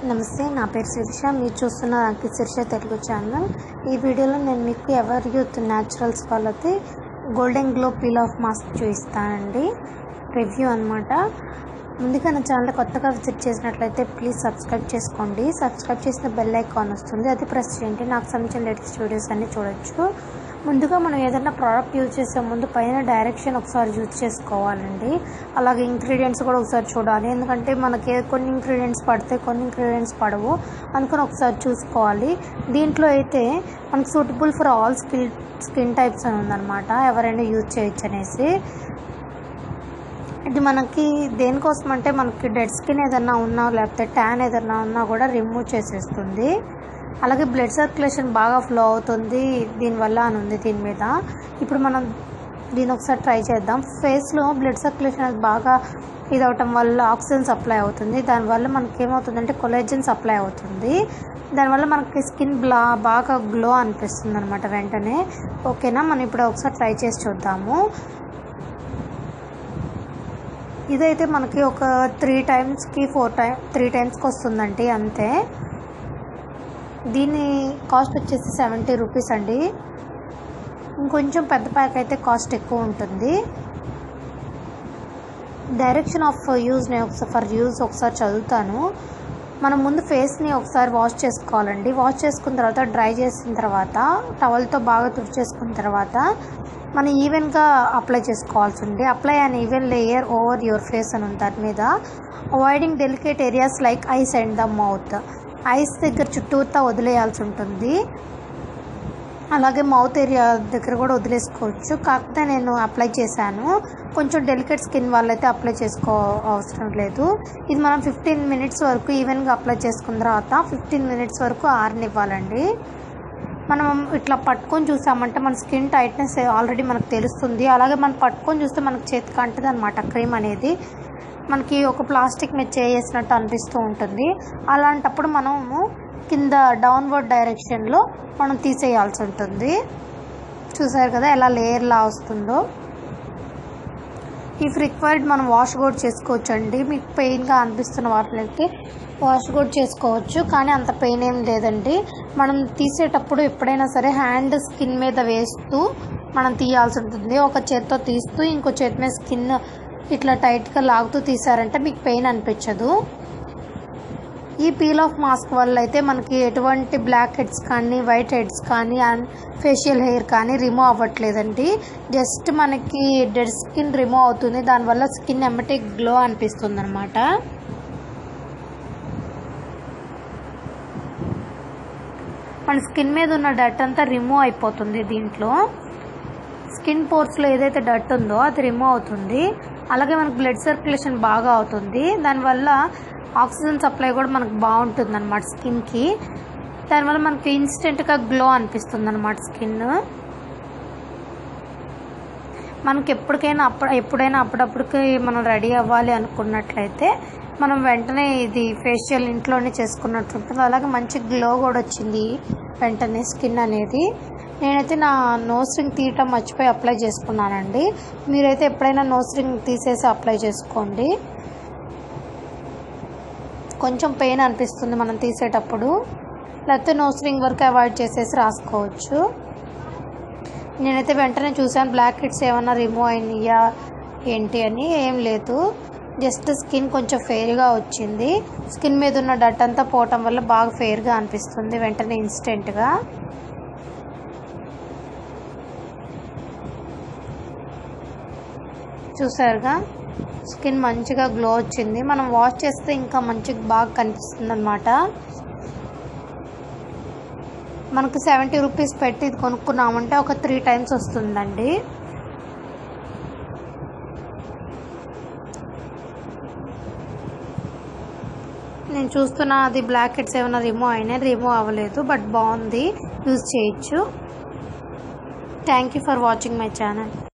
నమస్తే నా పేరు శిరీష మీరు చూస్తున్న నాకు శిరీష తెలుగు ఛానల్ ఈ వీడియోలో నేను మీకు ఎవర్ యూత్ న్యాచురల్స్ వాళ్ళది golden glow peel off mask చూపిస్తానండి రివ్యూ అనమాట ముందుగా నా ఛానల్ కొత్తగా విజిట్ చేసినట్లయితే ప్లీజ్ సబ్స్క్రైబ్ చేసుకోండి సబ్స్క్రైబ్ చేసిన బెల్ ఐకాన్ వస్తుంది అది ప్రెస్ చేయండి నాకు సంబంధించిన లేటెస్ట్ వీడియోస్ అన్నీ చూడొచ్చు ముందుగా మనం ఏదైనా ప్రోడక్ట్ యూజ్ చేసే ముందు పైన డైరెక్షన్ ఒకసారి యూజ్ చేసుకోవాలండి అలాగే ఇంగ్రీడియంట్స్ కూడా ఒకసారి చూడాలి ఎందుకంటే మనకి కొన్ని ఇంగ్రీడియంట్స్ పడితే కొన్ని ఇంగ్రీడియంట్స్ పడవు అందుకని ఒకసారి చూసుకోవాలి దీంట్లో అయితే మనకి suitable for all skill skin types అని ఉందన్నమాట ఎవరైనా యూజ్ చేయొచ్చు అనేసి ఇది మనకి దేనికోసం అంటే మనకి డెడ్ స్కిన్ ఏదన్నా ఉన్నా లేకపోతే ట్యాన్ ఏదన్నా ఉన్నా కూడా రిమూవ్ చేసేస్తుంది అలాగే బ్లడ్ సర్క్యులేషన్ బాగా ఫ్లో అవుతుంది దీనివల్ల అని ఉంది దీని మీద ఇప్పుడు మనం దీని ఒకసారి ట్రై చేద్దాం ఫేస్లో బ్లడ్ సర్క్యులేషన్ అది బాగా ఇది అవటం వల్ల ఆక్సిజన్ సప్లై అవుతుంది దానివల్ల మనకి ఏమవుతుందంటే కొలేజన్ సప్లై అవుతుంది దానివల్ల మనకి స్కిన్ బ్లా బాగా గ్లో అనిపిస్తుంది అనమాట వెంటనే ఓకేనా మనం ఇప్పుడు ఒకసారి ట్రై చేసి చూద్దాము ఇదైతే మనకి ఒక త్రీ టైమ్స్కి ఫోర్ టైం త్రీ టైమ్స్కి వస్తుందండి అంతే దీని కాస్ట్ వచ్చేసి సెవెంటీ రూపీస్ అండి ఇంకొంచెం పెద్ద ప్యాక్ అయితే కాస్ట్ ఎక్కువ ఉంటుంది డైరెక్షన్ ఆఫ్ యూజ్ నేను ఒకసారి ఫర్ యూజ్ ఒకసారి చదువుతాను మనం ముందు ఫేస్ని ఒకసారి వాష్ చేసుకోవాలండి వాష్ చేసుకున్న తర్వాత డ్రై చేసిన తర్వాత టవల్తో బాగా తుడిచేసుకున్న తర్వాత మనం ఈవెన్గా అప్లై చేసుకోవాల్సి ఉంది apply an even layer over your face అని ఉంది దాని మీద avoiding delicate areas like eyes and the mouth eyes దగ్గర చుట్టూతా వదిలేయాల్సి ఉంటుంది అలాగే మౌత్ ఏరియా దగ్గర కూడా వదిలేసుకోవచ్చు కాకపోతే నేను అప్లై చేశాను కొంచెం డెలికేట్ స్కిన్ వాళ్ళైతే అప్లై చేసుకో అవసరం లేదు ఇది మనం ఫిఫ్టీన్ మినిట్స్ వరకు ఈవెన్గా అప్లై చేసుకున్న తర్వాత ఫిఫ్టీన్ మినిట్స్ వరకు ఆరనివ్వాలండి మనం ఇట్లా పట్టుకొని చూసామంటే మన స్కిన్ టైట్నెస్ ఆల్రెడీ మనకు తెలుస్తుంది అలాగే మనం పట్టుకొని చూస్తే మనకు చేతికి అంటుంది అనమాట క్రీమ్ అనేది మనకి ఒక ప్లాస్టిక్ మీద చేసినట్టు అనిపిస్తూ ఉంటుంది అలాంటప్పుడు మనము కింద డౌన్వర్డ్ డైరెక్షన్లో మనం తీసేయాల్సి ఉంటుంది చూసారు కదా ఎలా లేయర్లా వస్తుందో ఇఫ్ రిక్వైర్డ్ మనం వాష్ కూడా చేసుకోవచ్చు అండి మీకు పెయిన్గా అనిపిస్తున్న వాటికి వాష్ కూడా చేసుకోవచ్చు కానీ అంత పెయిన్ ఏం లేదండి మనం తీసేటప్పుడు ఎప్పుడైనా సరే హ్యాండ్ స్కిన్ మీద వేస్తూ మనం తీయాల్సి ఉంటుంది ఒక చేత్తో తీస్తూ ఇంకో చేతి మీద స్కిన్ ఇట్లా టైట్గా లాగుతూ తీసారంటే మీకు పెయిన్ అనిపించదు ఈ పీల్ ఆఫ్ మాస్క్ వల్ల అయితే మనకి ఎటువంటి బ్లాక్ హెడ్స్ కానీ వైట్ హెడ్స్ కానీ అండ్ ఫేషియల్ హెయిర్ కానీ రిమూవ్ అవ్వట్లేదండి జస్ట్ మనకి డెడ్ స్కిన్ రిమూవ్ అవుతుంది దానివల్ల స్కిన్ ఎమ్మటే గ్లో అనిపిస్తుంది అనమాట మన స్కిన్ మీద ఉన్న డట్ అంతా రిమూవ్ అయిపోతుంది దీంట్లో స్కిన్ పోర్స్లో ఏదైతే డట్ ఉందో అది రిమూవ్ అవుతుంది అలాగే మనకు బ్లడ్ సర్క్యులేషన్ బాగా అవుతుంది దానివల్ల ఆక్సిజన్ సప్లై కూడా మనకు బాగుంటుంది అనమాట స్కిన్కి దానివల్ల మనకి ఇన్స్టెంట్గా గ్లో అనిపిస్తుంది అనమాట స్కిన్ మనకి ఎప్పటికైనా అప్పుడు ఎప్పుడైనా అప్పుడప్పుడుకి మనం రెడీ అవ్వాలి అనుకున్నట్లయితే మనం వెంటనే ఇది ఫేషియల్ ఇంట్లోనే చేసుకున్నట్టు ఉంటుంది అలాగే మంచి గ్లో కూడా వచ్చింది వెంటనే స్కిన్ అనేది నేనైతే నా నోస్ రింగ్ తీయటం మర్చిపోయి అప్లై చేసుకున్నానండి మీరైతే ఎప్పుడైనా నోస్ రింగ్ తీసేసి అప్లై చేసుకోండి కొంచెం పెయిన్ అనిపిస్తుంది మనం తీసేటప్పుడు లేకపోతే నోస్ రింగ్ వరకు అవాయిడ్ చేసేసి రాసుకోవచ్చు నేనైతే వెంటనే చూసాను బ్లాక్ హెడ్స్ ఏమన్నా రిమూవ్ అయినాయా ఏంటి అని ఏం లేదు జస్ట్ స్కిన్ కొంచెం ఫెయిర్గా వచ్చింది స్కిన్ మీద ఉన్న డట్ అంతా పోవటం వల్ల బాగా ఫెయిర్గా అనిపిస్తుంది వెంటనే ఇన్స్టెంట్గా చూసారుగా స్కిన్ మంచిగా గ్లో వచ్చింది మనం వాష్ చేస్తే ఇంకా మంచిగా బాగా కనిపిస్తుంది అనమాట మనకు సెవెంటీ రూపీస్ పెట్టి ఇది కొనుక్కున్నామంటే ఒక త్రీ టైమ్స్ వస్తుందండి నేను చూస్తున్న అది బ్లాక్ హెడ్స్ ఏమైనా రిమూవ్ అయినాయి రిమూవ్ అవ్వలేదు బట్ బాగుంది యూజ్ చేయొచ్చు thank you for watching my channel